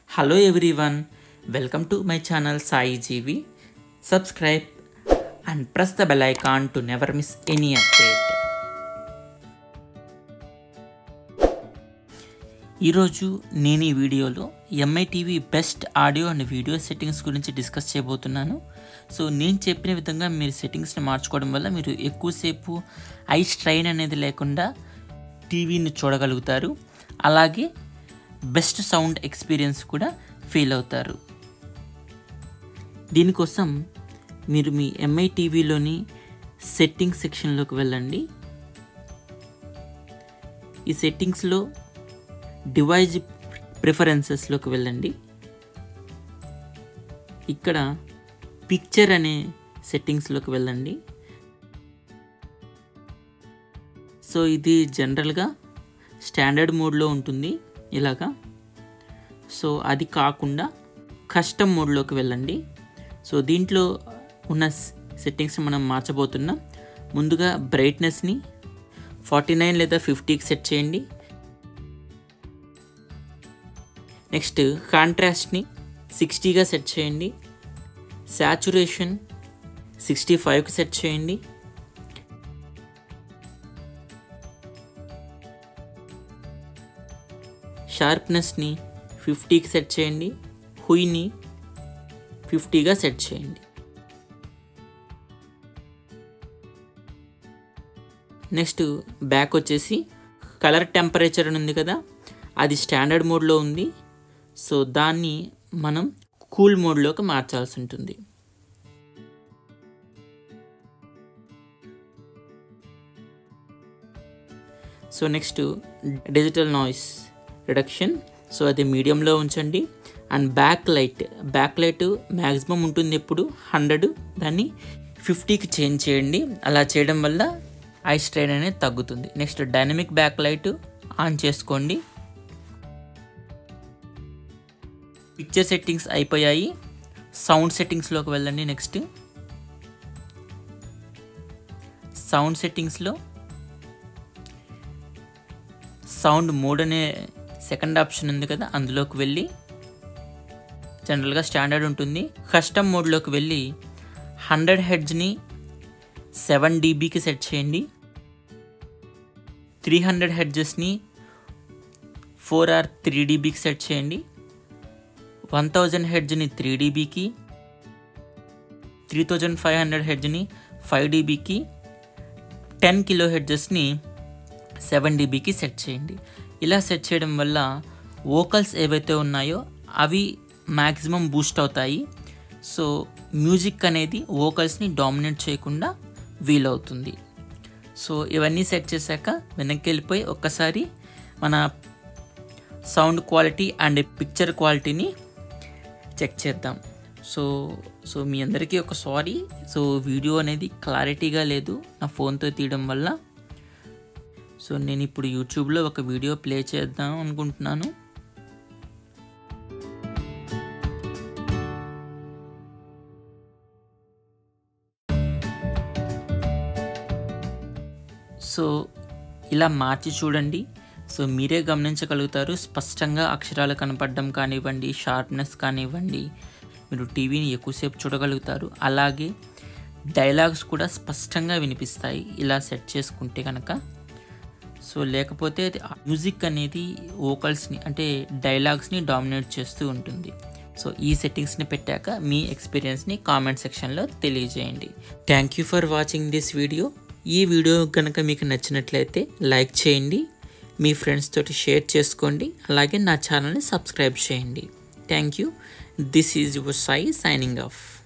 Hello everyone, welcome to my channel Sai GV. Subscribe and press the bell icon to never miss any update. ఈరోజు నేను ఈ వీడియోలో Mi TV best audio and video settings గురించి discuss చేయబోతున్నాను so నేను చెప్పిన విధంగా మీరు సెట్టింగ్స్ని మార్చుకోవడం వల్ల మీరు ఎక్కువసేపు ఐ స్ట్రైన్ అనేది లేకుండా టీవీని చూడగలుగుతారు అలాగే బెస్ట్ సౌండ్ ఎక్స్పీరియన్స్ కూడా ఫీల్ అవుతారు దీనికోసం మీరు మీ ఎంఐ టీవీలోని సెట్టింగ్ సెక్షన్లోకి వెళ్ళండి ఈ సెట్టింగ్స్లో డివైజ్ ప్రిఫరెన్సెస్లోకి వెళ్ళండి ఇక్కడ పిక్చర్ అనే సెట్టింగ్స్లోకి వెళ్ళండి సో ఇది జనరల్గా స్టాండర్డ్ మోడ్లో ఉంటుంది ఇలాగా సో అది కాకుండా కస్టమ్ మోడ్లోకి వెళ్ళండి సో దీంట్లో ఉన్న సెట్టింగ్స్ మనం మార్చబోతున్నాం ముందుగా బ్రైట్నెస్ని ఫార్టీ నైన్ లేదా ఫిఫ్టీకి సెట్ చేయండి నెక్స్ట్ కాంట్రాస్ట్ని సిక్స్టీగా సెట్ చేయండి శాచురేషన్ సిక్స్టీ ఫైవ్కి సెట్ చేయండి షార్ప్నెస్ని ఫిఫ్టీకి సెట్ చేయండి హుయిని ఫిఫ్టీగా సెట్ చేయండి నెక్స్ట్ బ్యాక్ వచ్చేసి కలర్ టెంపరేచర్ అని ఉంది కదా అది స్టాండర్డ్ మోడ్లో ఉంది సో దాన్ని మనం కూల్ మోడ్లోకి మార్చాల్సి ఉంటుంది so next digital noise reduction so అది మీడియంలో ఉంచండి and back light back light maximum ఉంటుంది ఎప్పుడు హండ్రెడ్ దాన్ని ఫిఫ్టీకి చేంజ్ చేయండి అలా చేయడం వల్ల ఐ స్ట్రైన్ అనేది తగ్గుతుంది next dynamic back light on చేసుకోండి పిక్చర్ సెట్టింగ్స్ అయిపోయాయి సౌండ్ సెట్టింగ్స్లోకి వెళ్ళండి నెక్స్ట్ సౌండ్ సెట్టింగ్స్లో సౌండ్ మోడ్ అనే సెకండ్ ఆప్షన్ ఉంది కదా అందులోకి వెళ్ళి జనరల్గా స్టాండర్డ్ ఉంటుంది కస్టమ్ మోడ్లోకి వెళ్ళి హండ్రెడ్ హెడ్జ్ని సెవెన్ డీబీకి సెట్ చేయండి త్రీ హండ్రెడ్ హెడ్జెస్ని ఫోర్ ఆర్ త్రీ డీబీకి సెట్ చేయండి వన్ థౌజండ్ హెడ్జ్ని త్రీ డీబీకి త్రీ థౌజండ్ ఫైవ్ హండ్రెడ్ హెడ్జ్ని ఫైవ్ డీబీకి టెన్ కిలో హెడ్జెస్ని సెవెన్ డీబీకి సెట్ చేయండి ఇలా సెట్ చేయడం వల్ల వోకల్స్ ఏవైతే ఉన్నాయో అవి మ్యాక్సిమం బూస్ట్ అవుతాయి సో మ్యూజిక్ అనేది వోకల్స్ని డామినేట్ చేయకుండా వీలవుతుంది సో ఇవన్నీ సెట్ చేశాక వెనక్కి వెళ్ళిపోయి ఒక్కసారి మన సౌండ్ క్వాలిటీ అండ్ పిక్చర్ క్వాలిటీని చెక్ చేద్దాం సో సో మీ అందరికీ ఒక సారీ సో వీడియో అనేది క్లారిటీగా లేదు నా ఫోన్తో తీయడం వల్ల సో నేను ఇప్పుడు యూట్యూబ్లో ఒక వీడియో ప్లే చేద్దాం అనుకుంటున్నాను సో ఇలా మార్చి చూడండి సో మీరే గమనించగలుగుతారు స్పష్టంగా అక్షరాలు కనపడడం కానివ్వండి షార్ప్నెస్ కానివ్వండి మీరు టీవీని ఎక్కువసేపు చూడగలుగుతారు అలాగే డైలాగ్స్ కూడా స్పష్టంగా వినిపిస్తాయి ఇలా సెట్ చేసుకుంటే కనుక సో లేకపోతే మ్యూజిక్ అనేది వోకల్స్ని అంటే డైలాగ్స్ని డామినేట్ చేస్తూ ఉంటుంది సో ఈ సెట్టింగ్స్ని పెట్టాక మీ ఎక్స్పీరియన్స్ని కామెంట్ సెక్షన్లో తెలియజేయండి thank you for watching this video ఈ వీడియో కనుక మీకు నచ్చినట్లయితే లైక్ చేయండి మీ ఫ్రెండ్స్ తోటి షేర్ చేసుకోండి అలాగే నా ఛానల్ని సబ్స్క్రైబ్ చేయండి thank you this is your Sai signing of